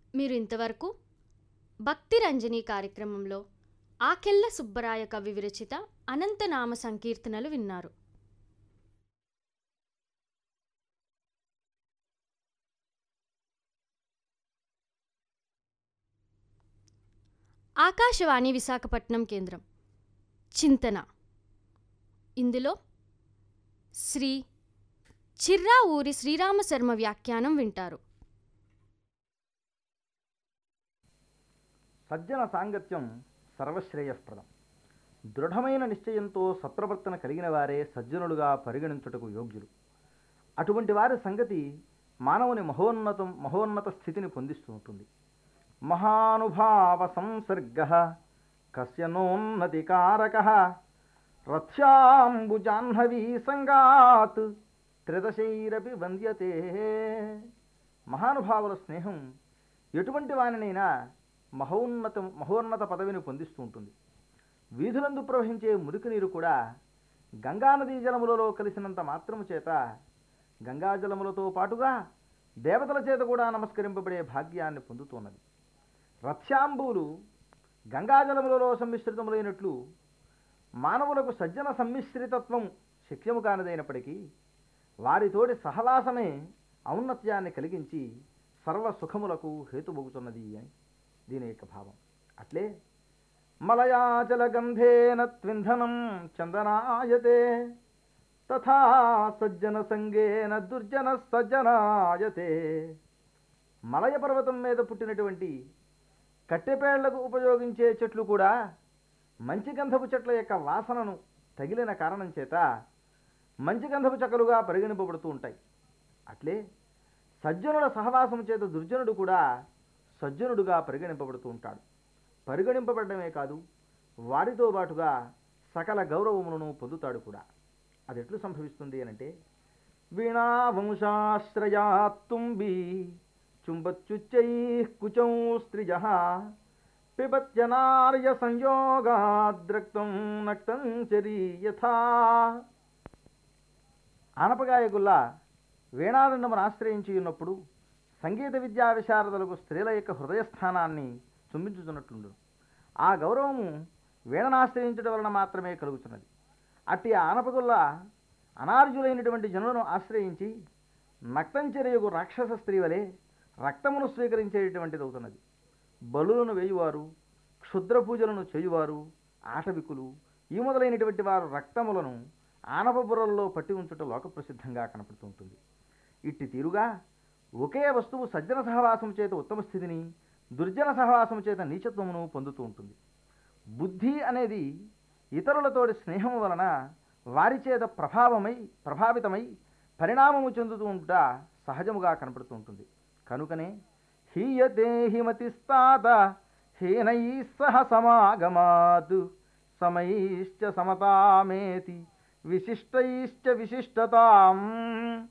మీరు ఇంతవరకు భక్తి రంజని కార్యక్రమంలో ఆకెళ్ళ సుబ్బరాయ కవి విరచిత అనంతనామ సంకీర్తనలు విన్నారు ఆకాశవాణి విశాఖపట్నం కేంద్రం చింతన ఇందులో శ్రీ చిర్రా ఊరి శ్రీరామశర్మ వ్యాఖ్యానం వింటారు సజ్జన సాంగత్యం సర్వశ్రేయస్ప్రదం దృఢమైన నిశ్చయంతో సత్ప్రవర్తన కలిగిన వారే సజ్జనులుగా పరిగణించుటకు యోగ్యులు అటువంటి వారి సంగతి మానవుని మహోన్నతం మహోన్నత స్థితిని పొందిస్తూ ఉంటుంది మహానుభావ సంసర్గ కస్య నోన్నతికారక రథ్యాంబుజాహ్నవీ సంగాత్ త్రిదశైరపి వంద్యతే మహానుభావుల స్నేహం ఎటువంటి వానినైనా మహోన్నతం మహోన్నత పదవిని పొందిస్తూ ఉంటుంది వీధులందు ప్రవహించే మురికి నీరు కూడా గంగానదీ జలములలో కలిసినంత మాత్రము చేత గంగాజలములతో పాటుగా దేవతల చేత కూడా నమస్కరింపబడే భాగ్యాన్ని పొందుతున్నది రథ్యాంబువులు గంగాజలములలో సమ్మిశ్రితములైనట్లు మానవులకు సజ్జన సమ్మిశ్రితత్వం శక్యము కానిదైనప్పటికీ వారితోటి సహవాసమే ఔన్నత్యాన్ని కలిగించి సర్వ సుఖములకు హేతుబోగుతున్నది అని దీని యొక్క భావం అట్లే మలయాచల గంధేన త్వింధనం చందనాయతే తథా సజ్జన సంగేన దుర్జన సజ్జనాయతే మలయ పర్వతం మీద పుట్టినటువంటి కట్టెపేళ్లకు ఉపయోగించే చెట్లు కూడా మంచి గంధపు చెట్ల యొక్క వాసనను తగిలిన కారణం చేత మంచి గంధపు చెక్కలుగా పరిగణింపబడుతూ ఉంటాయి అట్లే సజ్జనుల సహవాసం చేత దుర్జనుడు కూడా సజ్జనుడుగా పరిగణింపబడుతూ ఉంటాడు పరిగణింపబడమే కాదు వారితో పాటుగా సకల గౌరవములను పొందుతాడు కూడా అది ఎట్లు సంభవిస్తుంది అనంటే వీణా వంశాశ్రయాత్తుంబి చుంబచ్చుచ్చై కుచౌ స్త్రిజ పిబత్యనార్య సంయోగాద్రక్తం నక్తం చరీయథా ఆనపగాయగుల్లా వీణాదండమును ఆశ్రయించి ఉన్నప్పుడు సంగీత విద్యా విశారదులకు స్త్రీల యొక్క హృదయస్థానాన్ని చుంబించుతున్నట్లుండు ఆ గౌరవము వీణను ఆశ్రయించడం వలన మాత్రమే కలుగుతున్నది అట్టి ఆనపగుల్ల అనార్జులైనటువంటి జనులను ఆశ్రయించి నక్తంచర్యకు రాక్షస స్త్రీ వలె రక్తమును స్వీకరించేటువంటిది అవుతున్నది బలులను వేయువారు క్షుద్ర పూజలను చేయువారు ఆటవికులు ఈ మొదలైనటువంటి వారు రక్తములను ఆనపబుర్రల్లో పట్టి ఉంచుట లోకప్రసిద్ధంగా కనపడుతూ ఉంటుంది ఇట్టి తీరుగా ఒకే వస్తువు సజ్జన సహవాసం చేత ఉత్తమ స్థితిని దుర్జన సహవాసం చేత నీచత్వమును పొందుతూ ఉంటుంది బుద్ధి అనేది ఇతరులతోటి స్నేహము వలన వారి చేత ప్రభావమై ప్రభావితమై పరిణామము చెందుతూ ఉంట సహజముగా కనపడుతూ ఉంటుంది కనుకనే హీయతే హిమతిస్తాత హీనై సహ సమాగమాత్ సమైశ్చ సమతామేతి విశిష్టైశ్చ విశిష్టతాం